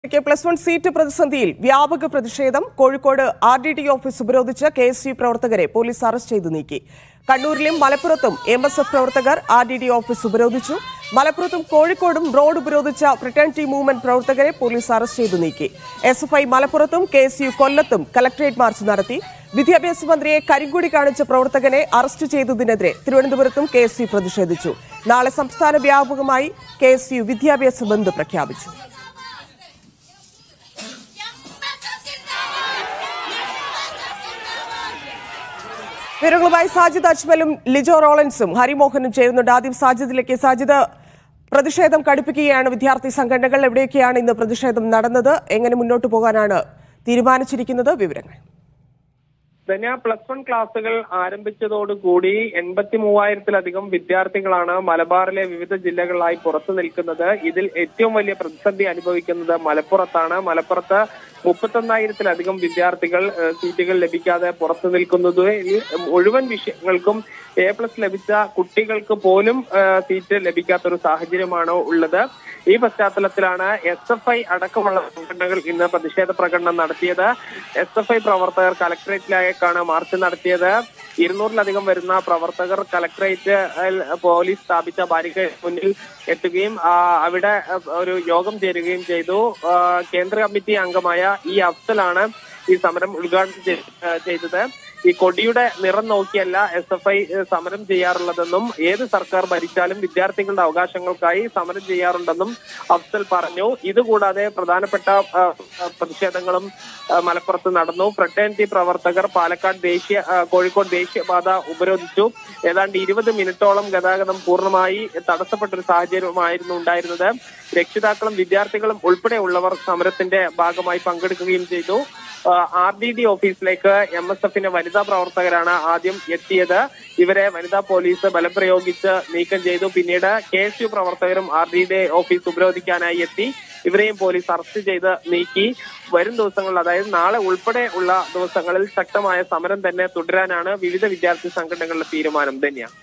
K plus one seat പ്രതിസന്ധിയിൽ വ്യാപക പ്രതിഷേധം Kozhikode R D D office ഉപരോധിച്ച് കെ എസ് യു പ്രവർത്തകരെ പോലീസ് അറസ്റ്റ് ചെയ്തു നീക്കി കണ്ണൂരിലും മലപ്പുറത്തും എം എസ് എഫ് പ്രവർത്തകർ ആർ ഡി ഡി ഓഫീസ് ഉപരോധിച്ചു മലപ്പുറത്തും കോഴിക്കോടും റോഡ് ഉപരോധിച്ച ഫ്രിട്ടേണിറ്റി മൂവ്മെന്റ് പ്രവർത്തകരെ പോലീസ് അറസ്റ്റ് ചെയ്തു നീക്കി എസ് എഫ് ഐ മലപ്പുറത്തും കെ എസ് യു കൊല്ലത്തും കലക്ടറേറ്റ് മാർച്ച് നടത്തി വിദ്യാഭ്യാസ മന്ത്രിയെ കരിങ്കൊടി കാണിച്ച പ്രവർത്തകനെ അറസ്റ്റ് ചെയ്തതിനെതിരെ തിരുവനന്തപുരത്തും കെ എസ് യു പ്രതിഷേധിച്ചു നാളെ സംസ്ഥാന വ്യാപകമായി കെ എസ് യു വിദ്യാഭ്യാസ ബന്ദ് പ്രഖ്യാപിച്ചു വിവരങ്ങളുമായി സാജിദ് അജ്മലും ലിജോ റോളൻസും ഹരിമോഹനും ചേരുന്നുണ്ട് ആദ്യം സാജിദിലേക്ക് സാജിദ് പ്രതിഷേധം കടുപ്പിക്കുകയാണ് വിദ്യാർത്ഥി സംഘടനകൾ എവിടെയൊക്കെയാണ് ഇന്ന് പ്രതിഷേധം നടന്നത് എങ്ങനെ മുന്നോട്ട് പോകാനാണ് തീരുമാനിച്ചിരിക്കുന്നത് വിവരങ്ങൾ ധന്യ പ്ലസ് വൺ ക്ലാസുകൾ ആരംഭിച്ചതോടുകൂടി എൺപത്തി മൂവായിരത്തിലധികം വിദ്യാർത്ഥികളാണ് മലബാറിലെ വിവിധ ജില്ലകളിലായി പുറത്തു നിൽക്കുന്നത് ഇതിൽ ഏറ്റവും വലിയ പ്രതിസന്ധി അനുഭവിക്കുന്നത് മലപ്പുറത്താണ് മലപ്പുറത്ത് മുപ്പത്തൊന്നായിരത്തിലധികം വിദ്യാർത്ഥികൾ ഏഹ്, സീറ്റുകൾ ലഭിക്കാതെ പുറത്തു നിൽക്കുന്നത് ഈ മുഴുവൻ വിഷയങ്ങൾക്കും എ പ്ലസ് ലഭിച്ച കുട്ടികൾക്ക് പോലും ഏഹ്, സീറ്റ് ലഭിക്കാത്ത ഒരു സാഹചര്യമാണ് ഉള്ളത് ഈ പശ്ചാത്തലത്തിലാണ് എസ് എഫ് ഐ അടക്കമുള്ള സംഘടനകൾ ഇന്ന് പ്രതിഷേധ പ്രകടനം നടത്തിയത് എസ് എഫ് ഐ പ്രവർത്തകർ കലക്ടറേറ്റിലേക്കാണ് മാർച്ച് നടത്തിയത് ഇരുന്നൂറിലധികം വരുന്ന പ്രവർത്തകർ കലക്ടറേറ്റ് പോലീസ് സ്ഥാപിച്ച ബാരിക്കേഡ് മുന്നിൽ എത്തുകയും ആ, അവിടെ ആ, ഒരു യോഗം ചേരുകയും ചെയ്തു ആ, കേന്ദ്ര കമ്മിറ്റി അംഗമായ ഇ അഫ്സലാണ് ഈ സമരം ഉദ്ഘാടനം ചെയ്- ആ, ചെയ്തത് ഈ കൊടിയുടെ നിറം നോക്കിയല്ല എസ് എഫ് ഐ സമരം ചെയ്യാറുള്ളതെന്നും ഏത് സർക്കാർ ഭരിച്ചാലും വിദ്യാർത്ഥികളുടെ അവകാശങ്ങൾക്കായി സമരം ചെയ്യാറുണ്ടെന്നും അഫ്സൽ പറഞ്ഞു ഇതുകൂടാതെ പ്രധാനപ്പെട്ട ആ, ആ, പ്രതിഷേധങ്ങളും ആ, മലപ്പുറത്ത് നടന്നു ഫ്രട്ടേണിറ്റി പ്രവർത്തകർ പാലക്കാട് ദേശീയ ആ, കോഴിക്കോട് ദേശീയപാത ഉപരോധിച്ചു ഏതാണ്ട് ഇരുപത് മിനിറ്റോളം ഗതാഗതം പൂർണ്ണമായി തടസ്സപ്പെട്ട ഒരു സാഹചര്യമായിരുന്നു ഉണ്ടായിരുന്നത് രക്ഷിതാക്കളും വിദ്യാർത്ഥികളും ഉൾപ്പെടെയുള്ളവർ സമരത്തിന്റെ ഭാഗമായി പങ്കെടുക്കുകയും ചെയ്തു ആർ ഡി ഡി ഓഫീസിലേക്ക് എം എസ് എഫിന്റെ വനിതാ പ്രവർത്തകരാണ് ആദ്യം എത്തിയത് ഇവരെ വനിതാ പോലീസ് ബലം പ്രയോഗിച്ച് നീക്കം ചെയ്തു പിന്നീട് കെ എസ് യു പ്രവർത്തകരും ആർ ഡി ഡി ഓഫീസ് ഉപരോധിക്കാനായി എത്തി ഇവരെയും പോലീസ് അറസ്റ്റ് ചെയ്ത് നീക്കി വരും ദിവസങ്ങളിൽ അതായത് നാളെ ഉൾപ്പെടെ ഉള്ള ദിവസങ്ങളിൽ ശക്തമായ സമരം തന്നെ തുടരാനാണ് വിവിധ വിദ്യാർത്ഥി സംഘടനകളുടെ തീരുമാനം തന്നെയാണ്